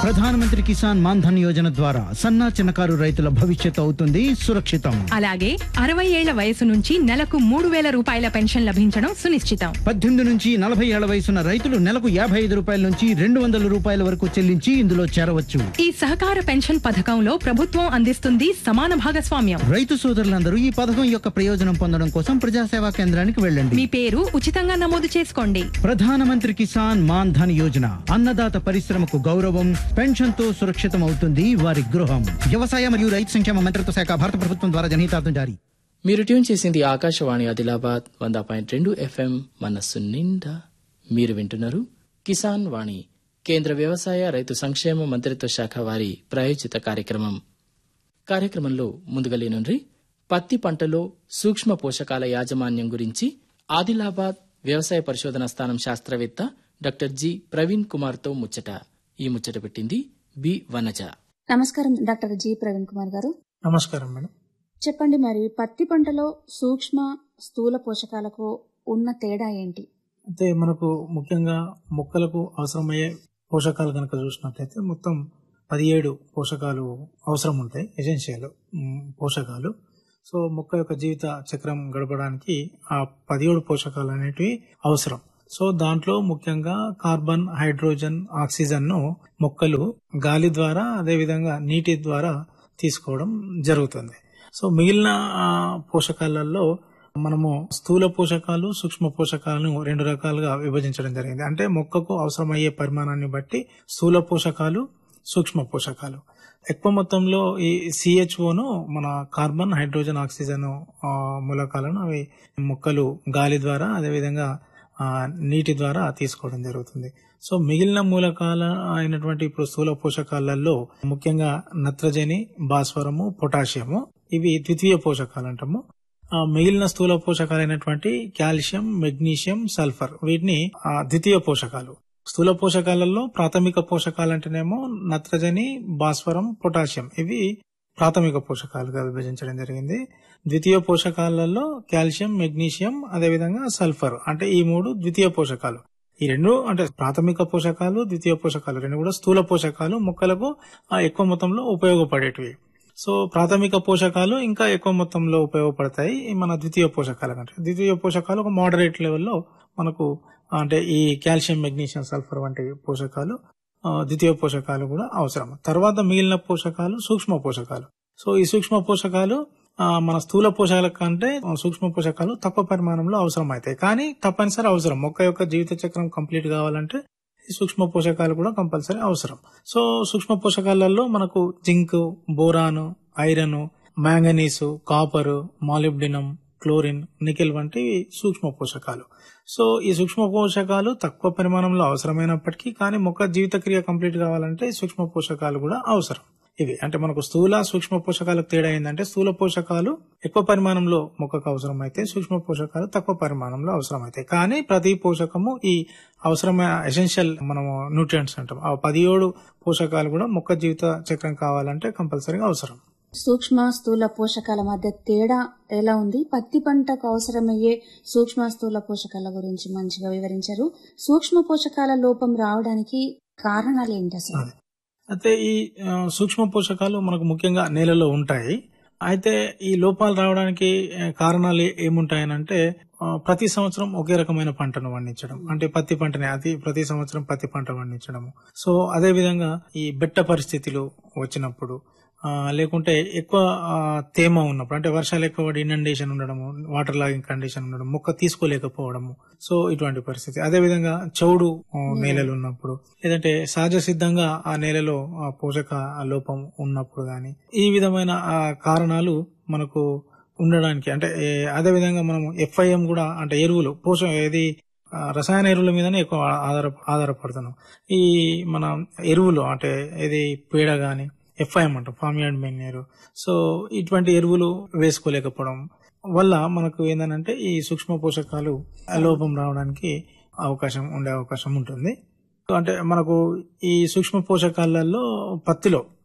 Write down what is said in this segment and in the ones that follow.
ప్రధానమంత్రి కిసాన్ మాన్ ధన్ యోజన ద్వారా సన్నా చిన్నకారు రైతుల భవిష్యత్తు అవుతుంది సురక్షితం అలాగే అరవై ఏళ్ల వయసు నుంచి నెలకు మూడు వేల రూపాయల పెన్షన్ లభించడం సునిశ్చితం పద్దెనిమిది నుంచి నలభై ఏళ్ల వయసున్న రైతులు నెలకు యాభై ఐదు రూపాయల నుంచి రెండు వందల రూపాయల వరకు చెల్లించి ఇందులో చేరవచ్చు ఈ సహకార పెన్షన్ పథకంలో ప్రభుత్వం అందిస్తుంది సమాన భాగస్వామ్యం రైతు సోదరులందరూ ఈ పథకం యొక్క ప్రయోజనం పొందడం కోసం ప్రజాసేవా కేంద్రానికి వెళ్ళండి మీ పేరు ఉచితంగా నమోదు చేసుకోండి ప్రధానమంత్రి కిసాన్ మాన్ ధన్ యోజన అన్నదాత పరిశ్రమకు గౌరవం పెన్షన్ తో సురక్షితం అవుతుంది వారి గృహం వ్యవసాయ మరియు రైతు సంక్షేమ మంత్రిత్వ శాఖ భారత ప్రభుత్వం ద్వారా జనహితార్థం జారీ మీరు ట్యూన్ చేసింది ఆకాశవాణి ఆదిలాబాద్ వంద పాయింట్ రెండు ఎఫ్ఎం మనస్సు నిండా మీరు వింటున్నారు కిసాన్ వాణి కేంద్ర వ్యవసాయ రైతు సంక్షేమ మంత్రిత్వ శాఖ వారి ప్రాయోజిత కార్యక్రమం కార్యక్రమంలో ముందుగా లేనుండ్రి పత్తి పంటలో సూక్ష్మ పోషకాల యాజమాన్యం గురించి ఆదిలాబాద్ వ్యవసాయ పరిశోధన స్థానం శాస్త్రవేత్త డాక్టర్ జి ప్రవీణ్ కుమార్తో ముచ్చట ఈ ముచ్చట పెట్టింది బి వనజ నమస్కారం డాక్టర్ జి ప్రవీణ్ కుమార్ గారు నమస్కారం మేడం చెప్పండి మరి పత్తి పంటలో సూక్ష్మ స్థూల పోషకాలకు ఉన్న తేడా ఏంటి అయితే మనకు ముఖ్యంగా మొక్కలకు అవసరమయ్యే పోషకాలు కనుక చూసినట్లయితే మొత్తం పదిహేడు పోషకాలు అవసరం ఉంటాయి ఎసెన్షియల్ మ్, పోషకాలు సో మొక్క యొక్క జీవిత చక్రం గడపడానికి ఆ పదిహేడు పోషకాలు అనేటివి అవసరం సో దాంట్లో ముఖ్యంగా కార్బన్ హైడ్రోజన్ ఆక్సిజన్ ను మొక్కలు గాలి ద్వారా అదేవిధంగా నీటి ద్వారా తీసుకోవడం జరుగుతుంది సో మిగిలిన ఆ, పోషకాలలో మనము స్థూల పోషకాలు సూక్ష్మ పోషకాలను రెండు రకాలుగా విభజించడం జరిగింది అంటే మొక్కకు అవసరమయ్యే పరిమాణాన్ని బట్టి స్థూల పోషకాలు సూక్ష్మ పోషకాలు ఎక్కువ మొత్తంలో ఈ సిహెచ్ఓను మన కార్బన్ హైడ్రోజన్ ఆక్సిజన్ ఆ, మూలకాలను అవి మొక్కలు గాలి ద్వారా అదేవిధంగా ఆ, నీటి ద్వారా తీసుకోవడం జరుగుతుంది సో మిగిలిన మూలకాల అయినటువంటి ఇప్పుడు స్థూల పోషకాలలో ముఖ్యంగా నత్రజని భాస్వరము పొటాషియము ఇవి ద్వితీయ పోషకాలు అంటాము ఆ, మిగిలిన స్థూల పోషకాలైనటువంటి కాల్షియం మెగ్నీషియం సల్ఫర్ వీటిని ఆ, ద్వితీయ పోషకాలు స్థూల పోషకాలలో ప్రాథమిక పోషకాలు అంటేనేమో నత్రజని భాస్వరం పొటాషియం ఇవి ప్రాథమిక పోషకాలుగా విభజించడం జరిగింది ద్వితీయ పోషకాలలో కాల్షియం మెగ్నీషియం అదేవిధంగా సల్ఫర్ అంటే ఈ మూడు ద్వితీయ పోషకాలు ఈ రెండు అంటే ప్రాథమిక పోషకాలు ద్వితీయ పోషకాలు రెండు కూడా స్థూల పోషకాలు మొక్కలకు ఆ, ఎక్కువ మొత్తంలో ఉపయోగపడేటివి సో ప్రాథమిక పోషకాలు ఇంకా ఎక్కువ మొత్తంలో ఉపయోగపడతాయి ఈ మన ద్వితీయ పోషకాల కంటే ద్వితీయ పోషకాలు ఒక మోడరేట్ లెవెల్లో మనకు అంటే ఈ కాల్షియం మెగ్నీషియం సల్ఫర్ వంటి పోషకాలు ఆ, ద్వితీయ పోషకాలు కూడా అవసరం తర్వాత మిగిలిన పోషకాలు సూక్ష్మ పోషకాలు సో ఈ సూక్ష్మ పోషకాలు ఆ, మన స్థూల పోషకాల కంటే సూక్ష్మ పోషకాలు తక్కువ పరిమాణంలో అవసరం అవుతాయి కానీ తప్పనిసరి అవసరం మొక్క యొక్క జీవిత చక్రం కంప్లీట్ కావాలంటే ఈ సూక్ష్మ పోషకాలు కూడా కంపల్సరీ అవసరం సో సూక్ష్మ పోషకాలలో మనకు జింక్ బోరాను iron manganese copper molybdenum chlorine nickel వంటివి సూక్ష్మ పోషకాలు సో ఈ సూక్ష్మ పోషకాలు తక్కువ పరిమాణంలో అవసరమైనప్పటికీ కానీ మొక్క జీవిత క్రియ కంప్లీట్ కావాలంటే ఈ సూక్ష్మ పోషకాలు కూడా అవసరం ఇవి అంటే మనకు స్థూల సూక్ష్మ పోషకాలకు తేడా ఏంటంటే స్థూల పోషకాలు ఎక్కువ పరిమాణంలో మొక్కకు అవసరమైతే సూక్ష్మ పోషకాలు తక్కువ పరిమాణంలో అవసరమైతాయి కానీ ప్రతి పోషకము ఈ అవసరమైన ఎసెన్షియల్ మనము న్యూట్రియంట్స్ అంటాం ఆ పదిహేడు పోషకాలు కూడా మొక్క జీవిత చక్రం కావాలంటే కంపల్సరీగా అవసరం సూక్ష్మ స్థూల పోషకాల మధ్య తేడా ఎలా ఉంది పత్తి పంటకు అవసరమయ్యే సూక్ష్మ స్థూల పోషకాల గురించి మంచిగా వివరించారు సూక్ష్మ పోషకాల లోపం రావడానికి కారణాలు ఏంటి అసలు అదే. అయితే ఈ ఆ, సూక్ష్మ పోషకాలు మనకు ముఖ్యంగా నేలలో ఉంటాయి అయితే ఈ లోపాలు రావడానికి ఆ, కారణాలు ఏ- ఏముంటాయనంటే ఆ, ప్రతి సంవత్సరం ఒకే రకమైన పంటను పండించడం అంటే పత్తి పంటని అది ప్రతి సంవత్సరం పత్తి పంట పండించడము సో అదే విధంగా ఈ బెట్ట పరిస్థితులు వచ్చినప్పుడు ఆ, లేకుంటే ఎక్కువ ఆ, తేమ ఉన్నప్పుడు అంటే వర్షాలు ఎక్కువ పడి ఇనండేషన్ ఉండడము వాటర్ లాగింగ్ కండిషన్ ఉండడం మొక్క తీసుకోలేకపోవడము సో ఇటువంటి పరిస్థితి అదే విధంగా చౌడు ఆ, నేలలు ఉన్నప్పుడు లేదంటే సహజ సిద్ధంగా ఆ నేలలో ఆ, పోషక లోపం ఉన్నప్పుడు గాని ఈ విధమైన ఆ, కారణాలు మనకు ఉండడానికి అంటే ఏ, అదే విధంగా మనము ఎఫ్ఐఎం కూడా అంటే ఎరువులు పోషక ఏది ఆ, రసాయన ఎరువుల మీదనే ఎక్కువ ఆధార ఆధారపడుతున్నాం ఈ మన ఎరువులు అంటే ఏది పేడ గాని ఎఫ్ఐఎం అంటాం ఫామ్ యార్డ్ మెన్యూర్ సో ఇటువంటి ఎరువులు వేసుకోలేకపోవడం వల్ల మనకు ఏంటంటే ఈ సూక్ష్మ పోషకాలు లోపం రావడానికి అవకాశం ఉండే అవకాశం ఉంటుంది అంటే మనకు ఈ సూక్ష్మ పోషకాలలో పత్తిలో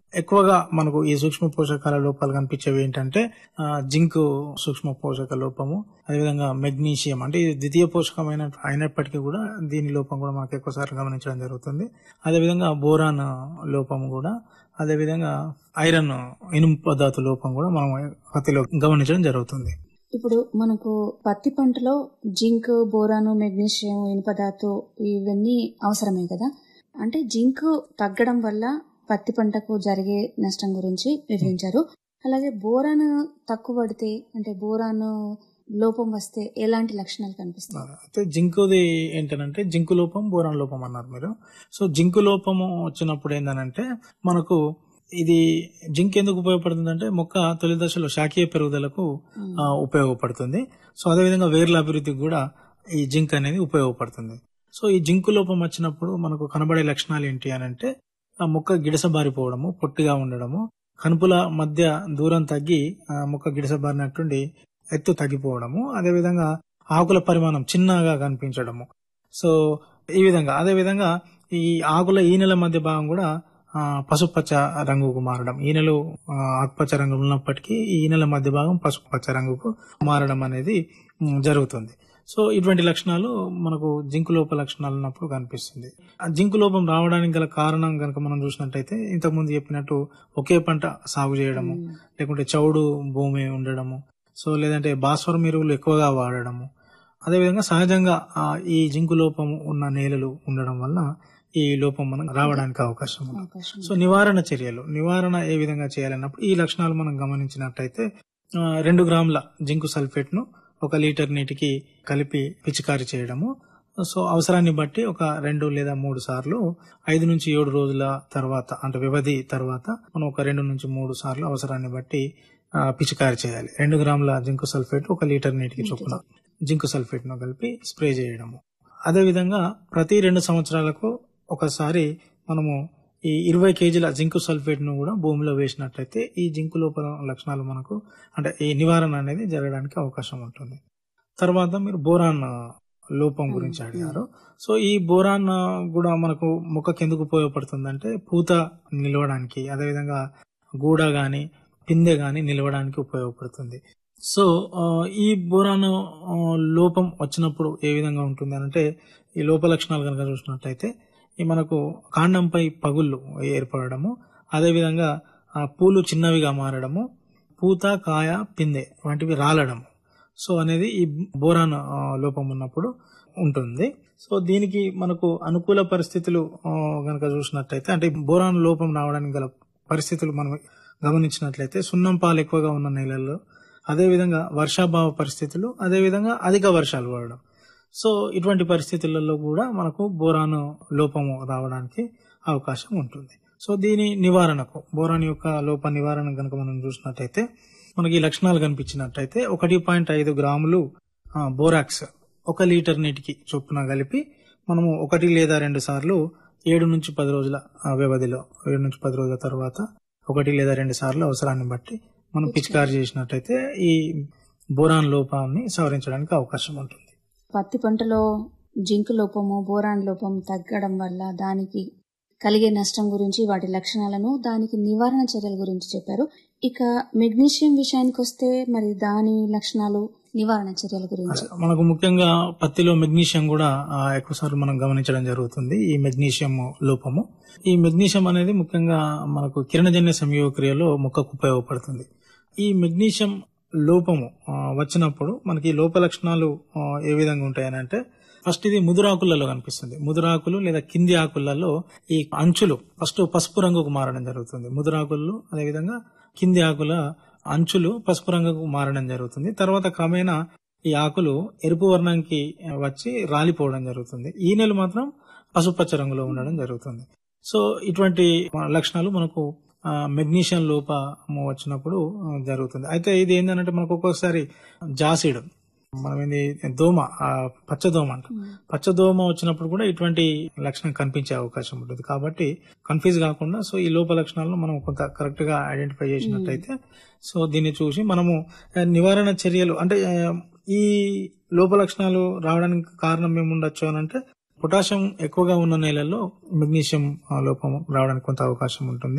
ఎక్కువగా మనకు ఈ సూక్ష్మ పోషకాల లోపాలు కనిపించేవి ఏంటంటే ఆ, జింక్ సూక్ష్మ పోషక లోపము అదేవిధంగా మెగ్నీషియం అంటే ఇది ద్వితీయ పోషకమైన అయినప్పటికీ కూడా దీని లోపం కూడా మనకు ఎక్కువసార్లు గమనించడం జరుగుతుంది అదేవిధంగా బోరాన్ లోపం కూడా అదేవిధంగా ఐరన్ ఇనుము పదార్థ లోపం కూడా మనం పత్తిలో గమనించడం జరుగుతుంది ఇప్పుడు మనకు పత్తి పంటలో జింక్ బోరాను మెగ్నీషియం ఇనుపదాతు ఇవన్నీ అవసరమే కదా అంటే జింక్ తగ్గడం వల్ల పత్తి పంటకు జరిగే నష్టం గురించి వివరించారు అలాగే బోరాను తక్కువ పడితే అంటే బోరాను లోపం వస్తే ఎలాంటి లక్షణాలు కనిపిస్తాయి అయితే జింకుది ఏంటంటే జింకు లోపం బోరాన్ లోపం అన్నారు మీరు సో జింకు లోపము వచ్చినప్పుడు ఏంటంటే మనకు ఇది జింక్ ఎందుకు ఉపయోగపడుతుంది అంటే మొక్క తొలి దశలో శాఖీయ పెరుగుదలకు ఆ, ఉపయోగపడుతుంది సో అదేవిధంగా వేర్ల అభివృద్ధికి కూడా ఈ జింక్ అనేది ఉపయోగపడుతుంది సో ఈ జింకు లోపం వచ్చినప్పుడు మనకు కనబడే లక్షణాలు ఏంటి అని అంటే ఆ మొక్క గిడసబారిపోవడము పొట్టిగా ఉండడము కనుపుల మధ్య దూరం తగ్గి ఆ మొక్క గిడసబారినట్టుండి ఎత్తు తగ్గిపోవడము అదేవిధంగా ఆకుల పరిమాణం చిన్నగా కనిపించడము సో ఈ విధంగా అదే విధంగా ఈ ఆకుల ఈనెల మధ్య భాగం కూడా ఆ, పసుపచ్చ రంగుకు మారడం ఈనెలు ఆ, ఆకుపచ్చ రంగు ఉన్నప్పటికీ ఈ ఈనెల మధ్య భాగం పసుపు పచ్చ రంగుకు మారడం అనేది ఉమ్, జరుగుతుంది సో ఇటువంటి లక్షణాలు మనకు జింకు లోప లక్షణాలు ఉన్నప్పుడు కనిపిస్తుంది ఆ జింకు లోపం రావడానికి గల కారణం కనుక మనం చూసినట్టయితే ఇంతకు ముందు చెప్పినట్టు ఒకే పంట సాగు చేయడము లేకుంటే చౌడు భూమి ఉండడము సో లేదంటే భాస్వరం ఎరువులు ఎక్కువగా వాడడము అదేవిధంగా సహజంగా ఆ, ఈ జింకు లోపం ఉన్న నేలలు ఉండడం వల్ల ఈ లోపం మనకు రావడానికి అవకాశం ఉంది అవకాశం సో నివారణ చర్యలు నివారణ ఏ విధంగా చేయాలన్నప్పుడు ఈ లక్షణాలు మనం గమనించినట్టయితే ఆ, రెండు గ్రాముల జింకు సల్ఫేట్ ను ఒక లీటర్ నీటికి కలిపి పిచికారి చేయడము సో అవసరాన్ని బట్టి ఒక రెండు లేదా మూడు సార్లు ఐదు నుంచి ఏడు రోజుల తర్వాత అంటే వ్యవధి తర్వాత మనం ఒక రెండు నుంచి మూడు సార్లు అవసరాన్ని బట్టి ఆ, పిచికారి చేయాలి రెండు గ్రాముల జింకు సల్ఫేట్ ఒక లీటర్ నీటికి చొప్పున జింకు సల్ఫేట్ ను కలిపి స్ప్రే చేయడము అదే విధంగా ప్రతి రెండు సంవత్సరాలకు ఒకసారి మనము ఈ ఇరవై కేజీల జింకు సల్ఫేట్ ను కూడా భూమిలో వేసినట్లయితే ఈ జింకు లోపల లక్షణాలు మనకు అంటే ఈ నివారణ అనేది జరగడానికి అవకాశం ఉంటుంది తర్వాత మీరు బోరాన్ లోపం గురించి అడిగారు సో ఈ బోరాన్ కూడా మనకు మొక్కకి ఎందుకు ఉపయోగపడుతుందంటే పూత నిలవడానికి అదేవిధంగా గూడ గాని పిందె గాని నిలవడానికి ఉపయోగపడుతుంది సో ఆ, ఈ బోరాన్ ఆ, లోపం వచ్చినప్పుడు ఏ విధంగా ఉంటుంది అంటే ఈ లోప లక్షణాలు కనుక చూసినట్లయితే ఈ మనకు కాండంపై పగుళ్ళు ఏర్పడము అదేవిధంగా ఆ పూలు చిన్నవిగా మారడము పూత కాయ పిందె వంటివి రాలడము సో అనేది ఈ బోరాన్ ఆ, లోపం ఉన్నప్పుడు ఉంటుంది సో దీనికి మనకు అనుకూల పరిస్థితులు ఆ, గనక చూసినట్లయితే అంటే బోరాన్ లోపం రావడానికి గల పరిస్థితులు మనం గమనించినట్లయితే సున్నం పాలు ఎక్కువగా ఉన్న నేలల్లో అదేవిధంగా వర్షాభావ పరిస్థితులు అదేవిధంగా అధిక వర్షాలు పడడం సో ఇటువంటి పరిస్థితులలో కూడా మనకు బోరాను లోపము రావడానికి అవకాశం ఉంటుంది సో దీని నివారణకు బోరాన్ యొక్క లోప నివారణ కనుక మనం చూసినట్టయితే మనకి ఈ లక్షణాలు కనిపించినట్టయితే ఒకటి పాయింట్ ఐదు గ్రాములు ఆ, బోరాక్స్ ఒక లీటర్ నీటికి చొప్పున కలిపి మనము ఒకటి లేదా రెండు సార్లు ఏడు నుంచి పది రోజుల ఆ, వ్యవధిలో ఏడు నుంచి పది రోజుల తర్వాత ఒకటి లేదా రెండు సార్లు అవసరాన్ని బట్టి మనం పిచికారి చేసినట్టయితే ఈ బోరాన్ లోపాన్ని సవరించడానికి అవకాశం ఉంటుంది పత్తి పంటలో జింక్ లోపము బోరాన్ లోపం తగ్గడం వల్ల దానికి కలిగే నష్టం గురించి వాటి లక్షణాలను దానికి నివారణ చర్యల గురించి చెప్పారు ఇక మెగ్నీషియం విషయానికి వస్తే మరి దాని లక్షణాలు నివారణ చర్యల గురించి మనకు ముఖ్యంగా పత్తిలో మెగ్నీషియం కూడా ఆ, ఎక్కువసార్లు మనం గమనించడం జరుగుతుంది ఈ మెగ్నీషియం లోపము ఈ మెగ్నీషియం అనేది ముఖ్యంగా మనకు కిరణజన్య సంయోగ క్రియలో మొక్కకు ఉపయోగపడుతుంది ఈ మెగ్నీషియం లోపము ఆ, వచ్చినప్పుడు మనకి లోప లక్షణాలు ఆ, ఏ విధంగా ఉంటాయనంటే ఫస్ట్ ఇది ముదురాకులలో కనిపిస్తుంది ముదురాకులు లేదా కింది ఆకులలో ఈ అంచులు ఫస్ట్ పసుపు రంగుకు మారడం జరుగుతుంది ముదురాకులు అదేవిధంగా కింది ఆకుల అంచులు పసుపు రంగుకు మారడం జరుగుతుంది తర్వాత క్రమేణా ఈ ఆకులు ఎరుపు వర్ణంకి వచ్చి రాలిపోవడం జరుగుతుంది ఈ నెల మాత్రం పసుపచ్చ రంగులో ఉండడం జరుగుతుంది సో ఇటువంటి లక్షణాలు మనకు ఆ, మెగ్నీషియం లోపము వచ్చినప్పుడు ఆ, జరుగుతుంది అయితే ఇది ఏంటంటే మనకు ఒక్కొక్కసారి జాసిడ్ మనం ఏంది దోమ ఆ, పచ్చదోమ అంట పచ్చదోమ వచ్చినప్పుడు కూడా ఇటువంటి లక్షణం కనిపించే అవకాశం ఉంటుంది కాబట్టి కన్ఫ్యూజ్ కాకుండా సో ఈ లోప లక్షణాలను మనం కొంత కరెక్ట్ గా ఐడెంటిఫై చేసినట్టయితే సో దీన్ని చూసి మనము ఆ, నివారణ చర్యలు అంటే ఆ, ఈ లోప లక్షణాలు రావడానికి కారణం ఏముండొచ్చు అని అంటే పొటాషియం ఎక్కువగా ఉన్న నేలల్లో మెగ్నీషియం ఆ, లోపం రావడానికి కొంత అవకాశం ఉంటుంది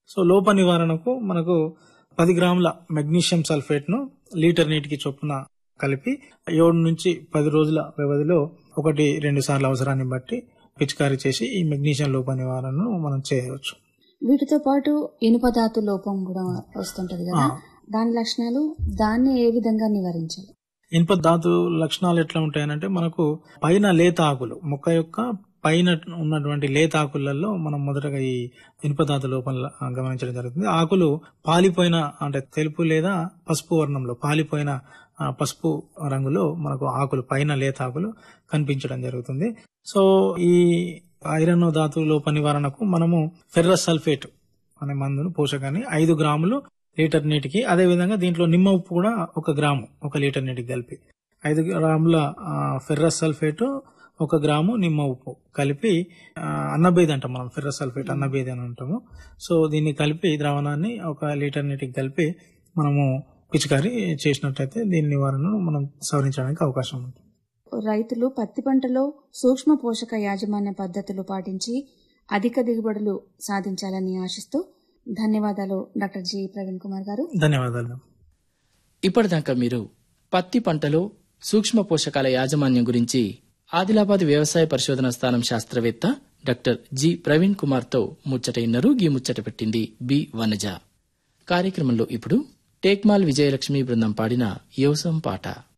సో లోప నివారణకు మనకు పది గ్రాముల మెగ్నీషియం సల్ఫేట్ ను లీటర్ నీటికి చొప్పున కలిపి ఏడు నుంచి పది రోజుల వ్యవధిలో ఒకటి రెండు సార్లు అవసరాన్ని బట్టి పిచికారీ చేసి ఈ మెగ్నీషియం లోప నివారణను మనం చేయవచ్చు వీటితో పాటు ఇనుప ధాతు లోపం కూడా వస్తుంటది కదా దాని లక్షణాలు దాన్ని ఏ విధంగా నివారించాలి ఇనుప ధాతు లక్షణాలు ఎట్లా ఉంటాయనంటే మనకు పైన లేత ఆకులు మొక్క యొక్క పైన ఉన్నటువంటి లేత ఆకులలో మనం మొదటగా ఈ ఇనుప ధాతు లోపం గమనించడం జరుగుతుంది ఆకులు పాలిపోయిన అంటే తెలుపు లేదా పసుపు వర్ణంలో పాలిపోయిన ఆ, పసుపు రంగులో మనకు ఆకులు పైన లేత ఆకులు కనిపించడం జరుగుతుంది సో ఈ ఐరన్ ధాతు లోప నివారణకు మనము ఫెర్రస్ సల్ఫేట్ అనే మందును పోషకాన్ని ఐదు గ్రాములు లీటర్ నీటికి అదే విధంగా దీంట్లో నిమ్మ ఉప్పు కూడా ఒక గ్రాము ఒక లీటర్ నీటికి కలిపి ఐదు గ్రాముల ఆ, ఫెర్రస్ సల్ఫేట్ ఒక గ్రాము నిమ్మ ఉప్పు కలిపి ఆ, అన్నబేది అంటాం మనం ఫెర్రస్ సల్ఫేట్ అన్నబేది అని అంటాము సో దీన్ని కలిపి ద్రావణాన్ని ఒక లీటర్ నీటికి కలిపి మనము పిచికారి చేసినట్టయితే దీని నివారణను మనం సవరించడానికి అవకాశం ఉంటుంది రైతులు పత్తి పంటలో సూక్ష్మ పోషక యాజమాన్య పద్ధతులు పాటించి అధిక దిగుబడులు సాధించాలని ఆశిస్తూ ధన్యవాదాలు డాక్టర్ జి ప్రవీణ్ కుమార్ గారు ధన్యవాదాలు ఇప్పటిదాకా మీరు పత్తి పంటలో సూక్ష్మ పోషకాల యాజమాన్యం గురించి ఆదిలాబాద్ వ్యవసాయ పరిశోధన స్థానం శాస్త్రవేత్త డాక్టర్ జి ప్రవీణ్ కుమార్ తో ముచ్చట ఇన్నరు గీ ముచ్చట పెట్టింది బి వనజ కార్యక్రమంలో ఇప్పుడు టేక్మాల్ విజయలక్ష్మి బృందం పాడిన యోసం పాట